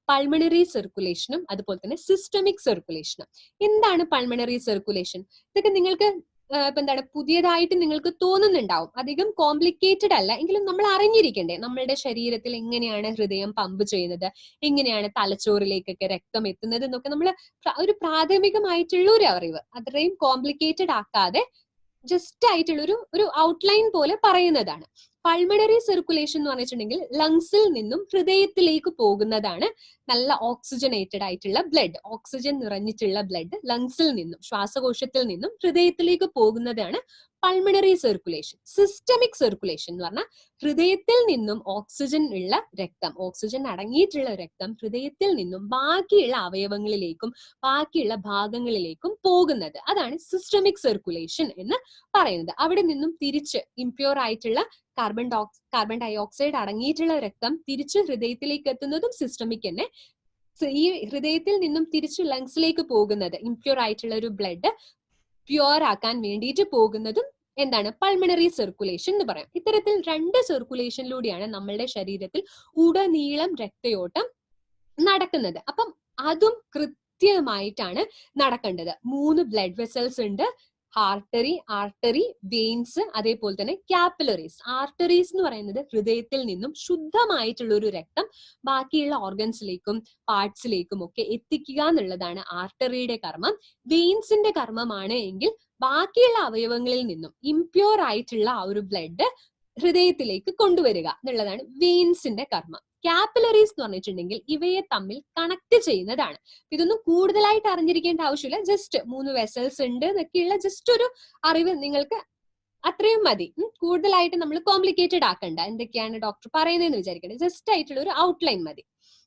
പൾമണറി സർക്കുലേഷനും അതുപോലെ തന്നെ സിസ്റ്റമിക് സർക്കുലേഷനും എന്താണ് പൾമണറി സർക്കുലേഷൻ ഇതൊക്കെ നിങ്ങൾക്ക് ആ, ഇപ്പൊ എന്താണ് പുതിയതായിട്ട് നിങ്ങൾക്ക് തോന്നുന്നുണ്ടാവും അധികം കോംപ്ലിക്കേറ്റഡ് അല്ല എങ്കിലും നമ്മൾ അറിഞ്ഞിരിക്കണ്ടേ നമ്മളുടെ ശരീരത്തിൽ എങ്ങനെയാണ് ഹൃദയം പമ്പ് ചെയ്യുന്നത് എങ്ങനെയാണ് തലച്ചോറിലേക്കൊക്കെ രക്തം എത്തുന്നത് എന്നൊക്കെ നമ്മൾ ഒരു പ്രാഥമികമായിട്ടുള്ള ഒരു അറിവ് അത്രയും കോംപ്ലിക്കേറ്റഡ് ആക്കാതെ ജസ്റ്റ് ആയിട്ടുള്ള ഒരു ഒരു ഔട്ട്ലൈൻ പോലെ പറയുന്നതാണ് പൾമണറി സർക്കുലേഷൻ എന്ന് പറഞ്ഞിട്ടുണ്ടെങ്കിൽ ലങ്സിൽ നിന്നും ഹൃദയത്തിലേക്ക് പോകുന്നതാണ് നല്ല ഓക്സിജനേറ്റഡ് ആയിട്ടുള്ള ബ്ലഡ് ഓക്സിജൻ നിറഞ്ഞിട്ടുള്ള ബ്ലഡ് ലങ്സിൽ നിന്നും ശ്വാസകോശത്തിൽ നിന്നും ഹൃദയത്തിലേക്ക് പോകുന്നതാണ് പൾമണറി സർക്കുലേഷൻ സിസ്റ്റമിക് സർക്കുലേഷൻ എന്ന് പറഞ്ഞാൽ ഹൃദയത്തിൽ നിന്നും ഓക്സിജൻ ഉള്ള രക്തം ഓക്സിജൻ അടങ്ങിയിട്ടുള്ള രക്തം ഹൃദയത്തിൽ നിന്നും ബാക്കിയുള്ള അവയവങ്ങളിലേക്കും ബാക്കിയുള്ള ഭാഗങ്ങളിലേക്കും പോകുന്നത് അതാണ് സിസ്റ്റമിക് സർക്കുലേഷൻ എന്ന് പറയുന്നത് അവിടെ നിന്നും തിരിച്ച് ഇംപ്യൂർ ആയിട്ടുള്ള കാർബൺ ഡോക്സ് കാർബൺ ഡയോക്സൈഡ് അടങ്ങിയിട്ടുള്ള രക്തം തിരിച്ച് ഹൃദയത്തിലേക്ക് എത്തുന്നതും സിസ്റ്റമിക് തന്നെ സ- ഈ ഹൃദയത്തിൽ നിന്നും തിരിച്ച് ലങ്സിലേക്ക് പോകുന്നത് ഇംപ്യൂർ ആയിട്ടുള്ള ഒരു ബ്ലഡ് പ്യുവർ ആക്കാൻ വേണ്ടിയിട്ട് പോകുന്നതും എന്താണ് പൾമണറി സർക്കുലേഷൻ എന്ന് പറയാം ഇത്തരത്തിൽ രണ്ട് സർക്കുലേഷനിലൂടെയാണ് നമ്മളുടെ ശരീരത്തിൽ ഉടനീളം രക്തയോട്ടം നടക്കുന്നത് അപ്പം അതും കൃത്യമായിട്ടാണ് നടക്കേണ്ടത് മൂന്ന് ബ്ലഡ് വെസൽസ് ഉണ്ട് ആർട്ടറി ആർട്ടറി വെയിൻസ് അതേപോലെ തന്നെ ക്യാപ്പിലറീസ് ആർട്ടറീസ് എന്ന് പറയുന്നത് ഹൃദയത്തിൽ നിന്നും ശുദ്ധമായിട്ടുള്ള ഒരു രക്തം ബാക്കിയുള്ള ഓർഗൻസിലേക്കും പാർട്സിലേക്കും ഒക്കെ എത്തിക്കുക എന്നുള്ളതാണ് ആർട്ടറിയുടെ കർമ്മം വെയിൻസിന്റെ കർമ്മമാണ് എങ്കിൽ ബാക്കിയുള്ള അവയവങ്ങളിൽ നിന്നും ഇംപ്യൂർ ആയിട്ടുള്ള ആ ഒരു ബ്ലഡ് ഹൃദയത്തിലേക്ക് കൊണ്ടുവരിക എന്നുള്ളതാണ് വെയിൻസിന്റെ കർമ്മം ക്യാപ്പിലറീസ് എന്ന് പറഞ്ഞിട്ടുണ്ടെങ്കിൽ ഇവയെ തമ്മിൽ കണക്ട് ചെയ്യുന്നതാണ് ഇതൊന്നും കൂടുതലായിട്ട് അറിഞ്ഞിരിക്കേണ്ട ആവശ്യമില്ല ജസ്റ്റ് മൂന്ന് വെസൽസ് ഉണ്ട് എന്നൊക്കെയുള്ള ജസ്റ്റ് ഒരു അറിവ് നിങ്ങൾക്ക് അത്രയും മതി ഉം. കൂടുതലായിട്ട് നമ്മൾ കോംപ്ലിക്കേറ്റഡ് ആക്കണ്ട എന്തൊക്കെയാണ് ഡോക്ടർ പറയുന്നതെന്ന് വിചാരിക്കണ്ട ജസ്റ്റ് ആയിട്ടുള്ള ഒരു ഔട്ട്ലൈൻ മതി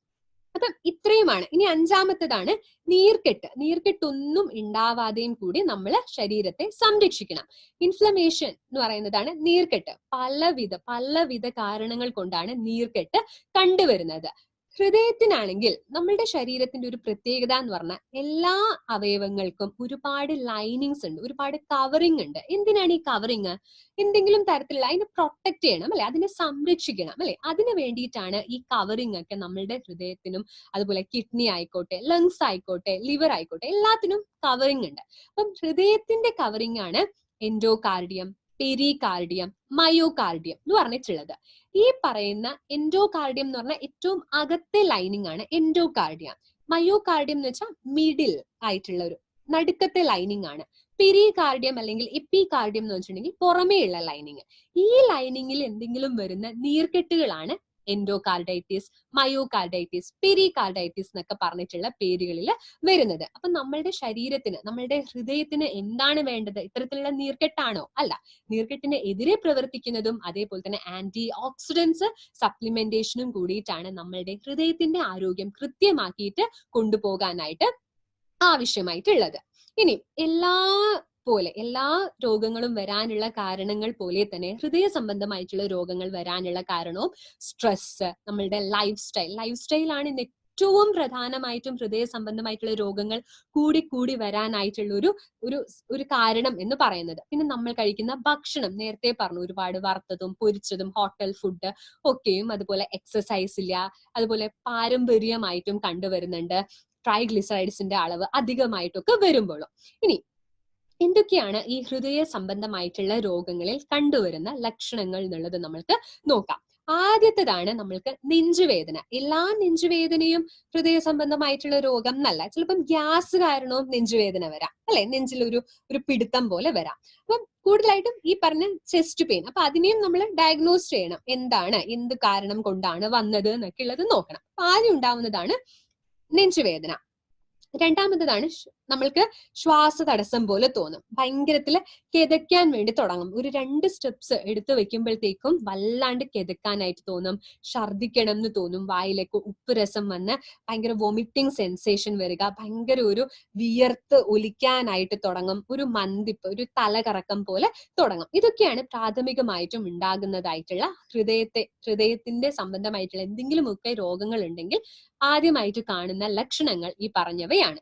അപ്പം ഇത്രയുമാണ് ഇനി അഞ്ചാമത്തതാണ് നീർക്കെട്ട് നീർക്കെട്ടൊന്നും ഉണ്ടാവാതെയും കൂടി നമ്മൾ ശരീരത്തെ സംരക്ഷിക്കണം ഇൻഫ്ലമേഷൻ എന്ന് പറയുന്നതാണ് നീർക്കെട്ട് പലവിധ പലവിധ കാരണങ്ങൾ കൊണ്ടാണ് നീർക്കെട്ട് കണ്ടുവരുന്നത് ഹൃദയത്തിനാണെങ്കിൽ നമ്മളുടെ ശരീരത്തിന്റെ ഒരു പ്രത്യേകത എന്ന് പറഞ്ഞാൽ എല്ലാ അവയവങ്ങൾക്കും ഒരുപാട് ലൈനിങ്സ് ഉണ്ട് ഒരുപാട് കവറിങ് ഉണ്ട് എന്തിനാണ് ഈ കവറിങ് എന്തെങ്കിലും തരത്തിലുള്ള അതിനെ പ്രൊട്ടക്ട് ചെയ്യണം അല്ലെ അതിനെ സംരക്ഷിക്കണം അല്ലെ അതിന് വേണ്ടിയിട്ടാണ് ഈ കവറിങ് ഒക്കെ നമ്മളുടെ ഹൃദയത്തിനും അതുപോലെ കിഡ്നി ആയിക്കോട്ടെ ലങ്സ് ആയിക്കോട്ടെ ലിവർ ആയിക്കോട്ടെ എല്ലാത്തിനും കവറിങ് ഉണ്ട് അപ്പം ഹൃദയത്തിന്റെ കവറിങ് ആണ് എൻഡോകാർഡിയം പെരികാർഡിയം മയോകാർഡിയം എന്ന് പറഞ്ഞിട്ടുള്ളത് ഈ പറയുന്ന എൻഡോകാർഡിയം എന്ന് പറഞ്ഞാൽ ഏറ്റവും അകത്തെ ലൈനിങ് ആണ് എൻഡോകാർഡിയം മയോകാർഡിയം എന്ന് വെച്ചാൽ മിഡിൽ ആയിട്ടുള്ള ഒരു നടുക്കത്തെ ലൈനിങ് ആണ് പെരികാർഡിയം അല്ലെങ്കിൽ എപ്പികാർഡിയം എന്ന് വെച്ചിട്ടുണ്ടെങ്കിൽ പുറമേയുള്ള ലൈനിങ് ഈ ലൈനിങ്ങിൽ എന്തെങ്കിലും വരുന്ന നീർക്കെട്ടുകളാണ് എൻഡോകാർഡൈറ്റിസ് മയോകാർഡൈറ്റിസ് പെരികാർഡൈറ്റിസ് എന്നൊക്കെ പറഞ്ഞിട്ടുള്ള പേരുകളിൽ വരുന്നത് അപ്പൊ നമ്മളുടെ ശരീരത്തിന് നമ്മളുടെ ഹൃദയത്തിന് എന്താണ് വേണ്ടത് ഇത്തരത്തിലുള്ള നീർക്കെട്ടാണോ അല്ല നീർക്കെട്ടിന് എതിരെ പ്രവർത്തിക്കുന്നതും അതേപോലെ തന്നെ ആന്റി ഓക്സിഡൻസ് സപ്ലിമെന്റേഷനും കൂടിയിട്ടാണ് നമ്മളുടെ ഹൃദയത്തിന്റെ ആരോഗ്യം കൃത്യമാക്കിയിട്ട് കൊണ്ടുപോകാനായിട്ട് ആവശ്യമായിട്ടുള്ളത് ഇനി എല്ലാ പോലെ എല്ലാ രോഗങ്ങളും വരാനുള്ള കാരണങ്ങൾ പോലെ തന്നെ ഹൃദയ സംബന്ധമായിട്ടുള്ള രോഗങ്ങൾ വരാനുള്ള കാരണവും സ്ട്രെസ് നമ്മളുടെ ലൈഫ് സ്റ്റൈൽ ലൈഫ് സ്റ്റൈലാണ് ഇന്ന് ഏറ്റവും പ്രധാനമായിട്ടും ഹൃദയ സംബന്ധമായിട്ടുള്ള രോഗങ്ങൾ കൂടി കൂടി വരാനായിട്ടുള്ള ഒരു ഒരു ഒരു കാരണം എന്ന് പറയുന്നത് പിന്നെ നമ്മൾ കഴിക്കുന്ന ഭക്ഷണം നേരത്തെ പറഞ്ഞു ഒരുപാട് വറുത്തതും പൊരിച്ചതും ഹോട്ടൽ ഫുഡ് ഒക്കെയും അതുപോലെ എക്സസൈസ് ഇല്ല അതുപോലെ പാരമ്പര്യമായിട്ടും കണ്ടുവരുന്നുണ്ട് ട്രൈഗ്ലിസറൈഡ്സിന്റെ അളവ് അധികമായിട്ടൊക്കെ വരുമ്പോഴും ഇനി എന്തൊക്കെയാണ് ഈ ഹൃദയ സംബന്ധമായിട്ടുള്ള രോഗങ്ങളിൽ കണ്ടുവരുന്ന ലക്ഷണങ്ങൾ എന്നുള്ളത് നമ്മൾക്ക് നോക്കാം ആദ്യത്തേതാണ് നമ്മൾക്ക് നെഞ്ചുവേദന എല്ലാ നെഞ്ചുവേദനയും ഹൃദയ സംബന്ധമായിട്ടുള്ള രോഗം എന്നല്ല ചിലപ്പം ഗ്യാസ് കാരണവും നെഞ്ചുവേദന വരാം അല്ലെ നെഞ്ചിൽ ഒരു ഒരു പിടുത്തം പോലെ വരാം അപ്പം കൂടുതലായിട്ടും ഈ പറഞ്ഞ ചെസ്റ്റ് പെയിൻ അപ്പൊ അതിനെയും നമ്മൾ ഡയഗ്നോസ് ചെയ്യണം എന്താണ് എന്ത് കാരണം കൊണ്ടാണ് വന്നത് എന്നൊക്കെ ഉള്ളത് നോക്കണം അപ്പൊ ആദ്യം ഉണ്ടാവുന്നതാണ് നെഞ്ചുവേദന രണ്ടാമത്തതാണ് ശ്- നമ്മൾക്ക് ശ്വാസ തടസ്സം പോലെ തോന്നും ഭയങ്കരത്തില് കിതയ്ക്കാൻ വേണ്ടി തുടങ്ങും ഒരു രണ്ട് സ്റ്റെപ്സ് എടുത്തു വെക്കുമ്പോഴത്തേക്കും വല്ലാണ്ട് കിതക്കാനായിട്ട് തോന്നും ഛർദിക്കണം എന്ന് തോന്നും വായിലേക്ക് ഉപ്പ് രസം വന്ന് ഭയങ്കര വൊമിറ്റിംഗ് സെൻസേഷൻ വരിക ഭയങ്കര ഒരു വിയർത്ത് ഒലിക്കാനായിട്ട് തുടങ്ങും ഒരു മന്തിപ്പ് ഒരു തലകറക്കം പോലെ തുടങ്ങും ഇതൊക്കെയാണ് പ്രാഥമികമായിട്ടും ഉണ്ടാകുന്നതായിട്ടുള്ള ഹൃദയത്തെ ഹൃദയത്തിന്റെ സംബന്ധമായിട്ടുള്ള എന്തെങ്കിലുമൊക്കെ രോഗങ്ങൾ ഉണ്ടെങ്കിൽ ആദ്യമായിട്ട് കാണുന്ന ലക്ഷണങ്ങൾ ഈ പറഞ്ഞവയാണ്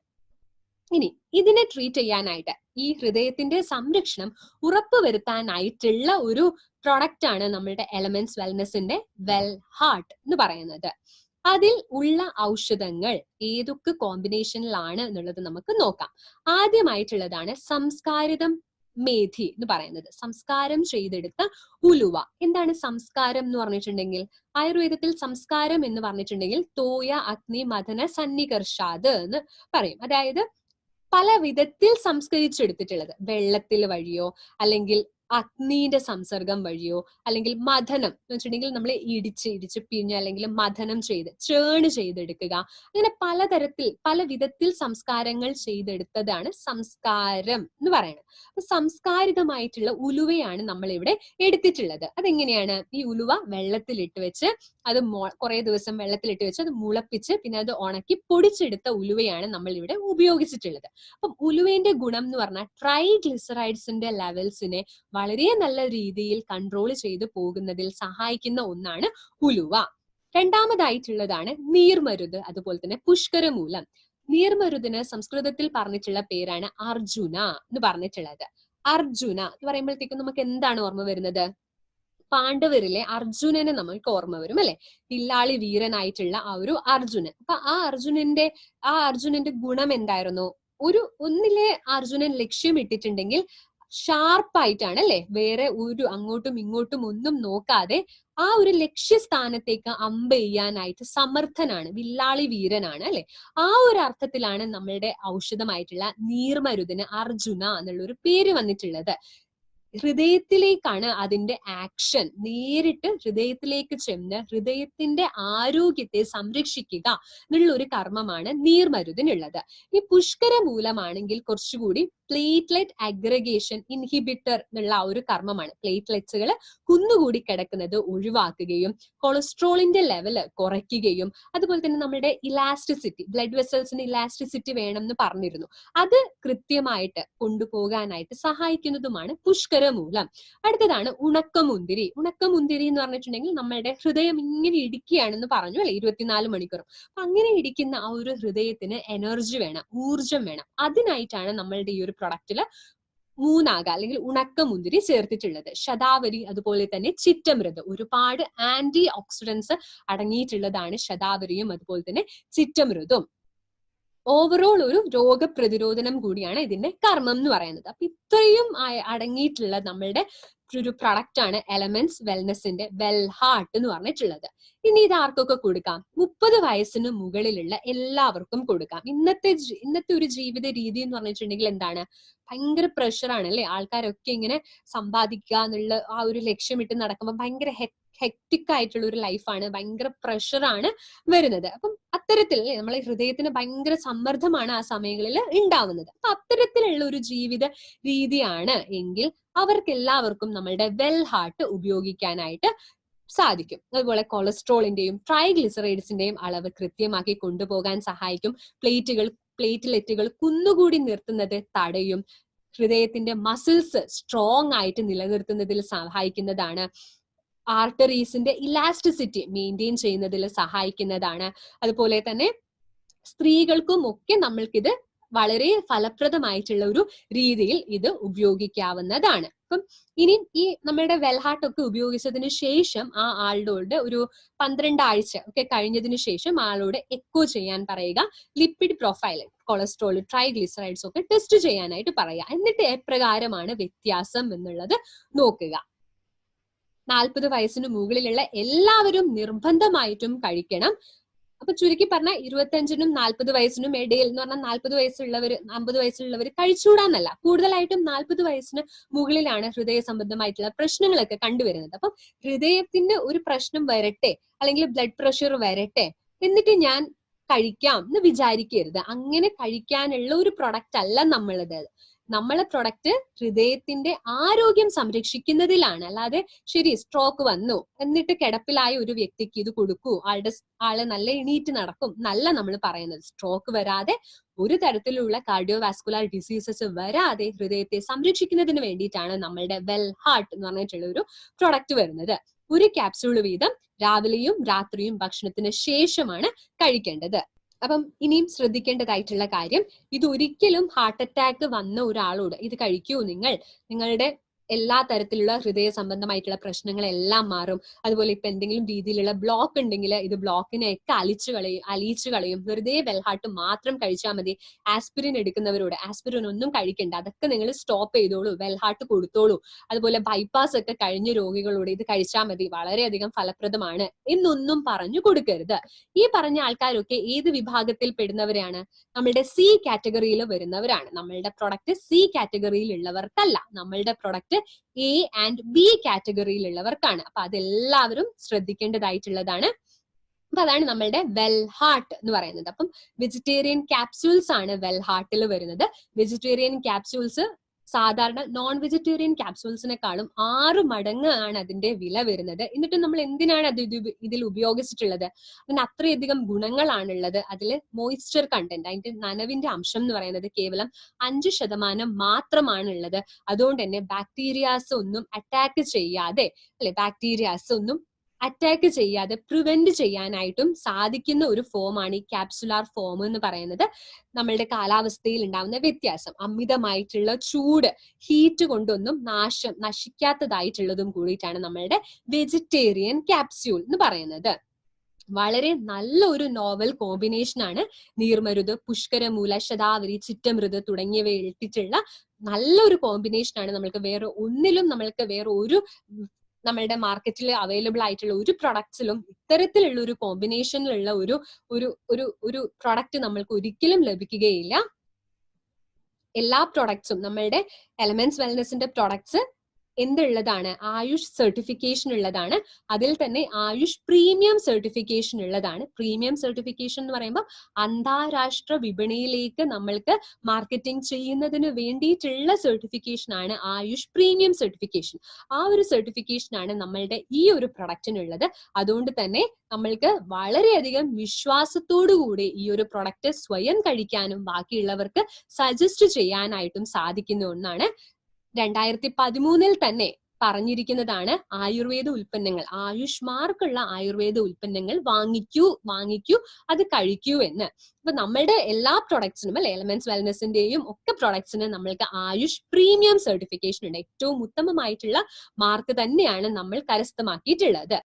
ഇനി ഇതിനെ ട്രീറ്റ് ചെയ്യാനായിട്ട് ഈ ഹൃദയത്തിന്റെ സംരക്ഷണം ഉറപ്പുവരുത്താനായിട്ടുള്ള ഒരു പ്രൊഡക്റ്റ് ആണ് നമ്മളുടെ എലമെന്റ്സ് വെൽനെസിന്റെ വെൽ ഹാർട്ട് എന്ന് പറയുന്നത് അതിൽ ഉള്ള ഔഷധങ്ങൾ ഏതൊക്കെ കോമ്പിനേഷനിലാണ് എന്നുള്ളത് നമുക്ക് നോക്കാം ആദ്യമായിട്ടുള്ളതാണ് സംസ്കാരിതം മേധി എന്ന് പറയുന്നത് സംസ്കാരം ചെയ്തെടുത്ത ഉലുവ എന്താണ് സംസ്കാരം എന്ന് പറഞ്ഞിട്ടുണ്ടെങ്കിൽ ആയുർവേദത്തിൽ സംസ്കാരം എന്ന് പറഞ്ഞിട്ടുണ്ടെങ്കിൽ തോയ അഗ്നി മഥന സന്നികർഷാത് എന്ന് പറയും അതായത് പല വിധത്തിൽ സംസ്കരിച്ചെടുത്തിട്ടുള്ളത് വെള്ളത്തിൽ വഴിയോ അല്ലെങ്കിൽ അഗ്നിന്റെ സംസർഗം വഴിയോ അല്ലെങ്കിൽ മഥനം എന്ന് വെച്ചിട്ടുണ്ടെങ്കിൽ നമ്മൾ ഇടിച്ച് ഇടിച്ച് പിഴിഞ്ഞ് അല്ലെങ്കിൽ മഥനം ചെയ്ത് ചേണ് ചെയ്തെടുക്കുക അങ്ങനെ പലതരത്തിൽ പല വിധത്തിൽ സംസ്കാരങ്ങൾ ചെയ്തെടുത്തതാണ് സംസ്കാരം എന്ന് പറയുന്നത് അപ്പൊ സംസ്കാരിതമായിട്ടുള്ള ഉലുവയാണ് നമ്മൾ ഇവിടെ എടുത്തിട്ടുള്ളത് അതെങ്ങനെയാണ് ഈ ഉലുവ വെള്ളത്തിലിട്ട് വെച്ച് അത് കുറെ ദിവസം വെള്ളത്തിലിട്ട് വെച്ച് അത് മുളപ്പിച്ച് പിന്നെ അത് ഉണക്കി പൊടിച്ചെടുത്ത ഉലുവയാണ് നമ്മൾ ഇവിടെ ഉപയോഗിച്ചിട്ടുള്ളത് അപ്പം ഉലുവേന്റെ ഗുണം എന്ന് പറഞ്ഞാൽ ട്രൈഗ്ലിസറൈഡ്സിന്റെ ലെവൽസിനെ വളരെ നല്ല രീതിയിൽ കൺട്രോൾ ചെയ്ത് പോകുന്നതിൽ സഹായിക്കുന്ന ഒന്നാണ് ഉലുവ രണ്ടാമതായിട്ടുള്ളതാണ് നീർമരുത് അതുപോലെ തന്നെ പുഷ്കരമൂലം നീർമരുതിന് സംസ്കൃതത്തിൽ പറഞ്ഞിട്ടുള്ള പേരാണ് അർജുന എന്ന് പറഞ്ഞിട്ടുള്ളത് അർജുന എന്ന് പറയുമ്പോഴത്തേക്കും നമുക്ക് എന്താണ് ഓർമ്മ വരുന്നത് പാണ്ഡവരിലെ അർജുനനെ നമ്മൾക്ക് ഓർമ്മ വരും അല്ലെ ഇല്ലാളി വീരനായിട്ടുള്ള ആ ഒരു അർജുനൻ അപ്പൊ ആ അർജുനന്റെ ആ അർജുനന്റെ ഗുണം എന്തായിരുന്നു ഒരു ഒന്നിലെ അർജുനൻ ലക്ഷ്യമിട്ടിട്ടുണ്ടെങ്കിൽ ഷാർപ്പായിട്ടാണ് അല്ലെ വേറെ ഒരു അങ്ങോട്ടും ഇങ്ങോട്ടും ഒന്നും നോക്കാതെ ആ ഒരു ലക്ഷ്യസ്ഥാനത്തേക്ക് അമ്പ് ചെയ്യാനായിട്ട് സമർത്ഥനാണ് വില്ലാളി വീരനാണ് അല്ലെ ആ ഒരു അർത്ഥത്തിലാണ് നമ്മളുടെ ഔഷധമായിട്ടുള്ള നീർമരുതിന് അർജുന എന്നുള്ള ഒരു പേര് വന്നിട്ടുള്ളത് ഹൃദയത്തിലേക്കാണ് അതിന്റെ ആക്ഷൻ നേരിട്ട് ഹൃദയത്തിലേക്ക് ചെന്ന് ഹൃദയത്തിന്റെ ആരോഗ്യത്തെ സംരക്ഷിക്കുക എന്നുള്ള ഒരു കർമ്മമാണ് നീർമരുതിനുള്ളത് ഈ പുഷ്കര മൂലമാണെങ്കിൽ കുറച്ചുകൂടി പ്ലേറ്റ്ലെറ്റ് അഗ്രഗേഷൻ ഇൻഹിബിറ്റർ എന്നുള്ള ആ ഒരു കർമ്മമാണ് പ്ലേറ്റ്ലെറ്റ്സുകൾ കുന്നുകൂടി കിടക്കുന്നത് ഒഴിവാക്കുകയും കൊളസ്ട്രോളിന്റെ ലെവല് കുറയ്ക്കുകയും അതുപോലെ തന്നെ നമ്മുടെ ഇലാസ്റ്റിസിറ്റി ബ്ലഡ് വെസൽസിന് ഇലാസ്റ്റിസിറ്റി വേണം എന്ന് പറഞ്ഞിരുന്നു അത് കൃത്യമായിട്ട് കൊണ്ടുപോകാനായിട്ട് സഹായിക്കുന്നതുമാണ് പുഷ്കരമൂലം അടുത്തതാണ് ഉണക്കമുന്തിരി ഉണക്കമുന്തിരി എന്ന് പറഞ്ഞിട്ടുണ്ടെങ്കിൽ നമ്മളുടെ ഹൃദയം ഇങ്ങനെ ഇടിക്കുകയാണെന്ന് പറഞ്ഞു അല്ലെ ഇരുപത്തിനാല് മണിക്കൂറും അപ്പൊ അങ്ങനെ ഇടിക്കുന്ന ആ ഒരു ഹൃദയത്തിന് എനർജി വേണം ഊർജം വേണം അതിനായിട്ടാണ് നമ്മളുടെ ഈ ഒരു പ്രൊഡക്റ്റില് മൂന്നാക അല്ലെങ്കിൽ ഉണക്കമുന്തിരി ചേർത്തിട്ടുള്ളത് ശതാവരി അതുപോലെ തന്നെ ചിറ്റമൃത് ഒരുപാട് ആന്റി ഓക്സിഡൻസ് അടങ്ങിയിട്ടുള്ളതാണ് ശതാവരിയും അതുപോലെ തന്നെ ചിറ്റമൃതും ഓവറോൾ ഒരു രോഗപ്രതിരോധനം കൂടിയാണ് ഇതിന്റെ കർമ്മം എന്ന് പറയുന്നത് അപ്പൊ ഇത്രയും അടങ്ങിയിട്ടുള്ള നമ്മളുടെ ഒരു പ്രൊഡക്റ്റ് ആണ് എലമെന്റ്സ് വെൽനെസിന്റെ വെൽ ഹാർട്ട് എന്ന് പറഞ്ഞിട്ടുള്ളത് ഇനി ഇത് ആർക്കൊക്കെ കൊടുക്കാം മുപ്പത് വയസ്സിന് മുകളിലുള്ള എല്ലാവർക്കും കൊടുക്കാം ഇന്നത്തെ ഇന്നത്തെ ഒരു ജീവിത രീതി എന്ന് പറഞ്ഞിട്ടുണ്ടെങ്കിൽ എന്താണ് ഭയങ്കര പ്രഷറാണ് അല്ലെ ആൾക്കാരൊക്കെ ഇങ്ങനെ സമ്പാദിക്കുക എന്നുള്ള ആ ഒരു ലക്ഷ്യമിട്ട് നടക്കുമ്പോൾ ഭയങ്കര ഹെക്ടിക് ആയിട്ടുള്ള ഒരു ലൈഫാണ് ഭയങ്കര പ്രഷറാണ് വരുന്നത് അപ്പം അത്തരത്തിൽ നമ്മളെ ഹൃദയത്തിന് ഭയങ്കര സമ്മർദ്ദമാണ് ആ സമയങ്ങളിൽ ഉണ്ടാവുന്നത് അപ്പൊ അത്തരത്തിലുള്ള ഒരു ജീവിത രീതിയാണ് എങ്കിൽ അവർക്ക് എല്ലാവർക്കും നമ്മളുടെ വെൽ ഹാർട്ട് ഉപയോഗിക്കാനായിട്ട് സാധിക്കും അതുപോലെ കൊളസ്ട്രോളിന്റെയും ട്രൈഗ്ലിസറൈഡ്സിന്റെയും അളവ് കൃത്യമാക്കി കൊണ്ടുപോകാൻ സഹായിക്കും പ്ലേറ്റുകൾ പ്ലേറ്റ്ലെറ്റുകൾ കുന്നുകൂടി നിർത്തുന്നത് തടയും ഹൃദയത്തിന്റെ മസിൽസ് സ്ട്രോങ് ആയിട്ട് നിലനിർത്തുന്നതിൽ സഹായിക്കുന്നതാണ് ആർട്ടറീസിന്റെ ഇലാസ്റ്റിസിറ്റി മെയിൻറ്റെയിൻ ചെയ്യുന്നതിൽ സഹായിക്കുന്നതാണ് അതുപോലെ തന്നെ സ്ത്രീകൾക്കും ഒക്കെ നമ്മൾക്കിത് വളരെ ഫലപ്രദമായിട്ടുള്ള ഒരു രീതിയിൽ ഇത് ഉപയോഗിക്കാവുന്നതാണ് അപ്പം ഇനി ഈ നമ്മുടെ വെൽഹാർട്ട് ഒക്കെ ഉപയോഗിച്ചതിന് ശേഷം ആ ആളുടെ ഒരു പന്ത്രണ്ട് ആഴ്ച ഒക്കെ കഴിഞ്ഞതിന് ശേഷം ആളോട് എക്കോ ചെയ്യാൻ പറയുക ലിപ്പിഡ് പ്രൊഫൈൽ കൊളസ്ട്രോൾ ട്രൈഗ്ലിസറൈഡ്സ് ഒക്കെ ടെസ്റ്റ് ചെയ്യാനായിട്ട് പറയുക എന്നിട്ട് എപ്രകാരമാണ് വ്യത്യാസം എന്നുള്ളത് നോക്കുക നാൽപ്പത് വയസ്സിന് മുകളിലുള്ള എല്ലാവരും നിർബന്ധമായിട്ടും കഴിക്കണം അപ്പൊ ചുരുക്കി പറഞ്ഞാൽ ഇരുപത്തഞ്ചിനും നാൽപ്പത് വയസ്സിനും ഇടയിൽ എന്ന് പറഞ്ഞാൽ നാൽപ്പത് വയസ്സുള്ളവർ അമ്പത് വയസ്സുള്ളവർ കഴിച്ചുകൂടാന്നല്ല കൂടുതലായിട്ടും നാൽപ്പത് വയസ്സിന് മുകളിലാണ് ഹൃദയ സംബന്ധമായിട്ടുള്ള പ്രശ്നങ്ങളൊക്കെ കണ്ടുവരുന്നത് അപ്പം ഹൃദയത്തിന്റെ ഒരു പ്രശ്നം വരട്ടെ അല്ലെങ്കിൽ ബ്ലഡ് പ്രഷർ വരട്ടെ എന്നിട്ട് ഞാൻ കഴിക്കാം എന്ന് വിചാരിക്കരുത് അങ്ങനെ കഴിക്കാനുള്ള ഒരു പ്രൊഡക്റ്റ് അല്ല നമ്മളത് നമ്മളെ പ്രൊഡക്റ്റ് ഹൃദയത്തിന്റെ ആരോഗ്യം സംരക്ഷിക്കുന്നതിലാണ് അല്ലാതെ ശരി സ്ട്രോക്ക് വന്നു എന്നിട്ട് കിടപ്പിലായ ഒരു വ്യക്തിക്ക് ഇത് കൊടുക്കൂ ആളുടെ ആള് നല്ല എണീറ്റ് നടക്കും നല്ല നമ്മൾ പറയുന്നത് സ്ട്രോക്ക് വരാതെ ഒരു തരത്തിലുള്ള കാർഡിയോ വാസ്കുലാർ ഡിസീസസ് വരാതെ ഹൃദയത്തെ സംരക്ഷിക്കുന്നതിന് വേണ്ടിയിട്ടാണ് നമ്മളുടെ വെൽ ഹാർട്ട് എന്ന് പറഞ്ഞിട്ടുള്ള ഒരു പ്രൊഡക്റ്റ് വരുന്നത് ഒരു ക്യാപ്സ്യൂൾ വീതം രാവിലെയും രാത്രിയും ഭക്ഷണത്തിന് ശേഷമാണ് കഴിക്കേണ്ടത് അപ്പം ഇനിയും ശ്രദ്ധിക്കേണ്ടതായിട്ടുള്ള കാര്യം ഇത് ഒരിക്കലും ഹാർട്ട് അറ്റാക്ക് വന്ന ഒരാളോട് ഇത് കഴിക്കൂ നിങ്ങൾ നിങ്ങളുടെ എല്ലാ തരത്തിലുള്ള ഹൃദയ സംബന്ധമായിട്ടുള്ള പ്രശ്നങ്ങളെല്ലാം മാറും അതുപോലെ ഇപ്പൊ എന്തെങ്കിലും രീതിയിലുള്ള ബ്ലോക്ക് ഉണ്ടെങ്കിൽ ഇത് ബ്ലോക്കിനെയൊക്കെ അലിച്ചു കളയും അലിയിച്ചു കളയും വെറുതെ വെൽഹാർട്ട് മാത്രം കഴിച്ചാൽ മതി ആസ്പിരിൻ എടുക്കുന്നവരോട് ആസ്പിരിൻ ഒന്നും കഴിക്കണ്ട അതൊക്കെ നിങ്ങൾ സ്റ്റോപ്പ് ചെയ്തോളൂ വെൽഹാർട്ട് കൊടുത്തോളൂ അതുപോലെ ബൈപ്പാസ് ഒക്കെ കഴിഞ്ഞ രോഗികളോട് ഇത് കഴിച്ചാൽ മതി വളരെയധികം ഫലപ്രദമാണ് എന്നൊന്നും പറഞ്ഞു കൊടുക്കരുത് ഈ പറഞ്ഞ ആൾക്കാരൊക്കെ ഏത് വിഭാഗത്തിൽ പെടുന്നവരാണ് നമ്മളുടെ സി കാറ്റഗറിയിൽ വരുന്നവരാണ് നമ്മളുടെ പ്രൊഡക്റ്റ് സി കാറ്റഗറിയിൽ ഉള്ളവർക്കല്ല നമ്മളുടെ പ്രൊഡക്റ്റ് എ ആൻഡ് ബി കാറ്റഗറിയിലുള്ളവർക്കാണ് അപ്പൊ അതെല്ലാവരും ശ്രദ്ധിക്കേണ്ടതായിട്ടുള്ളതാണ് അപ്പൊ അതാണ് നമ്മളുടെ വെൽ ഹാർട്ട് എന്ന് പറയുന്നത് അപ്പം വെജിറ്റേറിയൻ ക്യാപ്സ്യൂൾസ് ആണ് വെൽ ഹാർട്ടിൽ വരുന്നത് വെജിറ്റേറിയൻ ക്യാപ്സ്യൂൾസ് സാധാരണ നോൺ വെജിറ്റേറിയൻ ക്യാപ്സ്യൂൾസിനെക്കാളും ആറ് മടങ്ങ് ആണ് അതിന്റെ വില വരുന്നത് എന്നിട്ട് നമ്മൾ എന്തിനാണ് അത് ഇത് ഇതിൽ ഉപയോഗിച്ചിട്ടുള്ളത് അതിന് അത്രയധികം ഗുണങ്ങളാണുള്ളത് അതിൽ മോയിസ്ചർ കണ്ടന്റ് അതിന്റെ നനവിന്റെ അംശം എന്ന് പറയുന്നത് കേവലം അഞ്ച് ശതമാനം മാത്രമാണ് ഉള്ളത് അതുകൊണ്ട് തന്നെ ബാക്ടീരിയാസ് ഒന്നും അറ്റാക്ക് ചെയ്യാതെ അല്ലെ ബാക്ടീരിയാസ് ഒന്നും അറ്റാക്ക് ചെയ്യാതെ പ്രിവെന്റ് ചെയ്യാനായിട്ടും സാധിക്കുന്ന ഒരു ഫോമാണ് ഈ ക്യാപ്സുലാർ ഫോം എന്ന് പറയുന്നത് നമ്മളുടെ കാലാവസ്ഥയിൽ ഉണ്ടാവുന്ന വ്യത്യാസം അമിതമായിട്ടുള്ള ചൂട് ഹീറ്റ് കൊണ്ടൊന്നും നാശം നശിക്കാത്തതായിട്ടുള്ളതും കൂടിയിട്ടാണ് നമ്മളുടെ വെജിറ്റേറിയൻ ക്യാപ്സ്യൂൾ എന്ന് പറയുന്നത് വളരെ നല്ല ഒരു നോവൽ കോമ്പിനേഷൻ ആണ് നീർമരുത് പുഷ്കരമൂല ശതാവരി ചിറ്റമൃത് തുടങ്ങിയവ ഇട്ടിട്ടുള്ള നല്ലൊരു കോമ്പിനേഷൻ ആണ് നമ്മൾക്ക് വേറെ ഒന്നിലും നമ്മൾക്ക് വേറെ ഒരു നമ്മളുടെ മാർക്കറ്റിൽ അവൈലബിൾ ആയിട്ടുള്ള ഒരു പ്രൊഡക്ട്സിലും ഇത്തരത്തിലുള്ള ഒരു കോമ്പിനേഷനിലുള്ള ഒരു ഒരു ഒരു ഒരു പ്രൊഡക്റ്റ് നമ്മൾക്ക് ഒരിക്കലും ലഭിക്കുകയില്ല എല്ലാ പ്രൊഡക്ട്സും നമ്മളുടെ എലമെന്റ്സ് വെൽനെസിന്റെ പ്രൊഡക്ട്സ് എന്തുള്ളതാണ് ആയുഷ് സർട്ടിഫിക്കേഷൻ ഉള്ളതാണ് അതിൽ തന്നെ ആയുഷ് പ്രീമിയം സർട്ടിഫിക്കേഷൻ ഉള്ളതാണ് പ്രീമിയം സർട്ടിഫിക്കേഷൻ എന്ന് പറയുമ്പോൾ അന്താരാഷ്ട്ര വിപണിയിലേക്ക് നമ്മൾക്ക് മാർക്കറ്റിംഗ് ചെയ്യുന്നതിന് വേണ്ടിയിട്ടുള്ള സർട്ടിഫിക്കേഷൻ ആണ് ആയുഷ് പ്രീമിയം സർട്ടിഫിക്കേഷൻ ആ ഒരു സർട്ടിഫിക്കേഷൻ ആണ് നമ്മളുടെ ഈ ഒരു പ്രൊഡക്റ്റിനുള്ളത് അതുകൊണ്ട് തന്നെ നമ്മൾക്ക് വളരെയധികം വിശ്വാസത്തോടു കൂടി ഈ ഒരു പ്രൊഡക്റ്റ് സ്വയം കഴിക്കാനും ബാക്കിയുള്ളവർക്ക് സജസ്റ്റ് ചെയ്യാനായിട്ടും സാധിക്കുന്ന ഒന്നാണ് രണ്ടായിരത്തി പതിമൂന്നിൽ തന്നെ പറഞ്ഞിരിക്കുന്നതാണ് ആയുർവേദ ഉൽപ്പന്നങ്ങൾ ആയുഷ് മാർക്കുള്ള ആയുർവേദ ഉൽപ്പന്നങ്ങൾ വാങ്ങിക്കൂ വാങ്ങിക്കൂ അത് കഴിക്കൂ എന്ന് അപ്പൊ നമ്മളുടെ എല്ലാ പ്രൊഡക്ട്സിനും അല്ലെ എലമെന്റ്സ് വെൽനെസിന്റെയും ഒക്കെ പ്രൊഡക്ട്സിന് നമ്മൾക്ക് ആയുഷ് പ്രീമിയം സർട്ടിഫിക്കേഷൻ ഉണ്ട് ഏറ്റവും ഉത്തമമായിട്ടുള്ള മാർക്ക് തന്നെയാണ് നമ്മൾ കരസ്ഥമാക്കിയിട്ടുള്ളത്